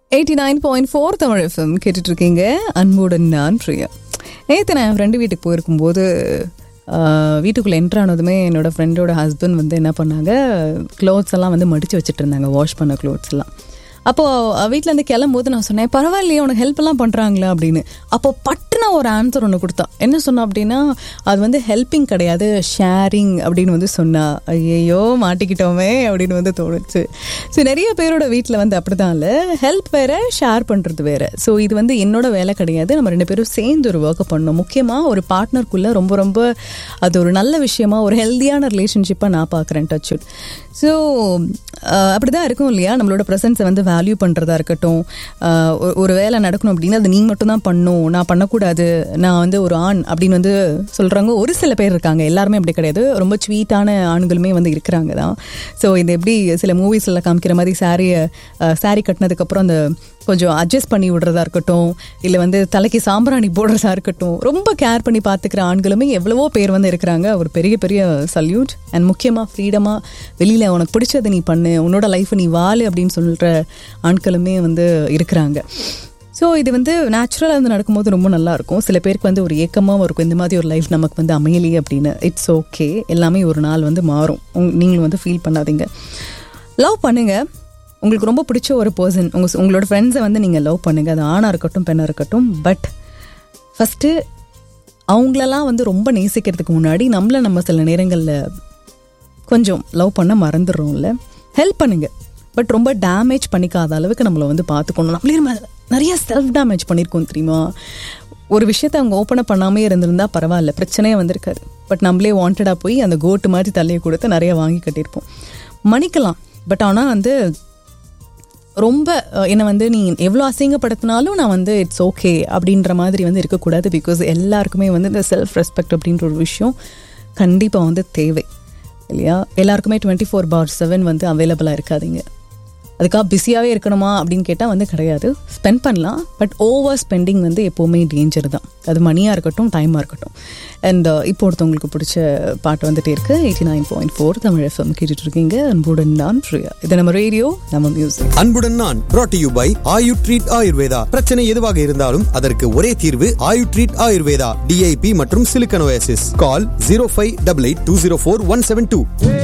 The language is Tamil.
eighty nine point four Tamil FM கேட்டுட்டு இருக்கீங்க அன்புடன் நான் பிரியா நேற்று நான் என் ஃப்ரெண்டு வீட்டுக்கு போயிருக்கும்போது ஆஹ், வீட்டுக்குள்ளே என்ட்ரு ஆனதுமே என்னோட ஃப்ரெண்டோட ஹஸ்பண்ட் வந்து என்ன பண்ணாங்க க்ளோத்ஸ் எல்லாம் வந்து மடித்து வச்சுட்டு இருந்தாங்க வாஷ் பண்ண க்ளோத்ஸ் எல்லாம் அப்போது வீட்டிலேருந்து கிளம்பும்போது நான் சொன்னேன் பரவாயில்லையே உனக்கு ஹெல்ப் எல்லாம் பண்ணுறாங்களா அப்படின்னு அப்போ பட்டுன ஒரு ஆன்சர் ஒன்று கொடுத்தா என்ன சொன்னா அப்படின்னா அது வந்து ஹெல்ப்பிங் கிடையாது ஷேரிங் அப்படின்னு வந்து சொன்னா ஐயையோ மாட்டிக்கிட்டோமே அப்படின்னு வந்து தோணுச்சு ஸோ நிறைய பேரோட வீட்டில் வந்து அப்படிதான் இல்லை ஹெல்ப் வேற ஷேர் பண்ணுறது வேற ஸோ இது வந்து என்னோட வேலை கிடையாது நம்ம ரெண்டு பேரும் சேர்ந்து ஒரு ஒர்க்கை பண்ணணும் முக்கியமாக ஒரு பார்ட்னருக்குள்ளே ரொம்ப ரொம்ப அது ஒரு நல்ல விஷயமா ஒரு ஹெல்த்தியான ரிலேஷன்ஷிப்பாக நான் பார்க்குறேன் டச் ஸோ அப்படி தான் இருக்கும் இல்லையா நம்மளோட ப்ரெசன்ஸை வந்து வேல்யூ பண்ணுறதா இருக்கட்டும் ஆஹ் ஒரு- ஒரு வேலை நடக்கணும் அப்படின்னா அது நீ மட்டும் தான் பண்ணும் நான் பண்ணக்கூடாது நான் வந்து ஒரு ஆண் அப்படின்னு வந்து சொல்கிறாங்க ஒரு சில பேர் இருக்காங்க எல்லாருமே அப்படி கிடையாது ரொம்ப ஸ்வீட்டான ஆண்களுமே வந்து இருக்கிறாங்க தான் ஸோ இது எப்படி சில மூவிஸில் காமிக்கிற மாதிரி சாரியை சாரி கட்டினதுக்கப்புறம் அந்த கொஞ்சம் அட்ஜஸ்ட் பண்ணி விடுறதா இருக்கட்டும் இல்லை வந்து தலைக்கு சாம்பிராணி போடுறதா இருக்கட்டும் ரொம்ப கேர் பண்ணி பார்த்துக்கிற ஆண்களுமே எவ்வளவோ பேர் வந்து இருக்கிறாங்க ஒரு பெரிய பெரிய சல்யூட் அண்ட் முக்கியமாக ஃப்ரீடமாக வெளியில் உனக்கு பிடிச்சதை நீ பண்ணு உன்னோட லைஃப்பை நீ வாழு அப்படின்னு சொல்கிற ஆண்களுமே வந்து இருக்கிறாங்க ஸோ இது வந்து நேச்சுரலாக வந்து நடக்கும்போது ரொம்ப நல்லா இருக்கும் சில பேருக்கு வந்து ஒரு ஏக்கமாக இருக்கும் இந்த மாதிரி ஒரு லைஃப் நமக்கு வந்து அமையலையே அப்படின்னு இட்ஸ் ஓகே எல்லாமே ஒரு நாள் வந்து மாறும் உங் நீங்களும் வந்து ஃபீல் பண்ணாதீங்க லவ் பண்ணுங்க உங்களுக்கு ரொம்ப பிடிச்ச ஒரு பர்சன் உங்கள் உங்களோட ஃப்ரெண்ட்ஸை வந்து நீங்கள் லவ் பண்ணுங்க அது ஆணாக இருக்கட்டும் பெண்ணாக இருக்கட்டும் பட் ஃபஸ்ட்டு அவங்களெல்லாம் வந்து ரொம்ப நேசிக்கிறதுக்கு முன்னாடி நம்மளை நம்ம சில நேரங்களில் கொஞ்சம் லவ் பண்ண மறந்துடுறோம்ல ஹெல்ப் பண்ணுங்க பட் ரொம்ப டேமேஜ் பண்ணிக்காத அளவுக்கு நம்மளை வந்து பார்த்துக்கணும் நம்மளே நம்ம நிறைய செல்ஃப் டேமேஜ் பண்ணியிருக்கோம் தெரியுமா ஒரு விஷயத்த அவங்க ஓப்பன் பண்ணாமே இருந்திருந்தா பரவாயில்ல பிரச்சனையே வந்திருக்காது பட் நம்மளே வாண்டடாக போய் அந்த கோட்டு மாதிரி தலையை கொடுத்து நிறைய வாங்கி கட்டியிருப்போம் மன்னிக்கலாம் பட் ஆனால் வந்து ரொம்ப அஹ், என்னை வந்து நீ எவ்வளோ அசிங்கப்படுத்தினாலும் நான் வந்து இட்ஸ் ஓகே அப்படின்ற மாதிரி வந்து இருக்கக்கூடாது பிகாஸ் எல்லாருக்குமே வந்து இந்த செல்ஃப் ரெஸ்பெக்ட் அப்படின்ற ஒரு விஷயம் கண்டிப்பாக வந்து தேவை இல்லையா எல்லாருக்குமே டுவெண்ட்டி ஃபோர் பார் செவன் வந்து அவைலபிளாக இருக்காதீங்க அதுக்காக பிஸியாகவே இருக்கணுமா அப்படின்னு கேட்டால் வந்து கிடையாது ஸ்பெண்ட் பண்ணலாம் பட் ஓவர் ஸ்பெண்டிங் வந்து எப்போவுமே டேஞ்சர் தான் அது மணியாக இருக்கட்டும் டைமாக இருக்கட்டும் அண்ட் இப்போ ஒருத்தவங்களுக்கு பிடிச்ச பாட்டு வந்துட்டே இருக்கு eighty nine point four Tamil FM கேட்டுட்டு இருக்கீங்க அன்புடன் நான் பிரியா இது நம்ம ரேடியோ நம்ம மியூசிக் அன்புடன் நான் brought to you by Ayu treat Ayurveda பிரச்சனை எதுவாக இருந்தாலும் அதற்கு ஒரே தீர்வு ஆயு ட்ரீட் ஆயுர்வேதா டிஐபி மற்றும் silicosis call zero five double eight two zero four one seven two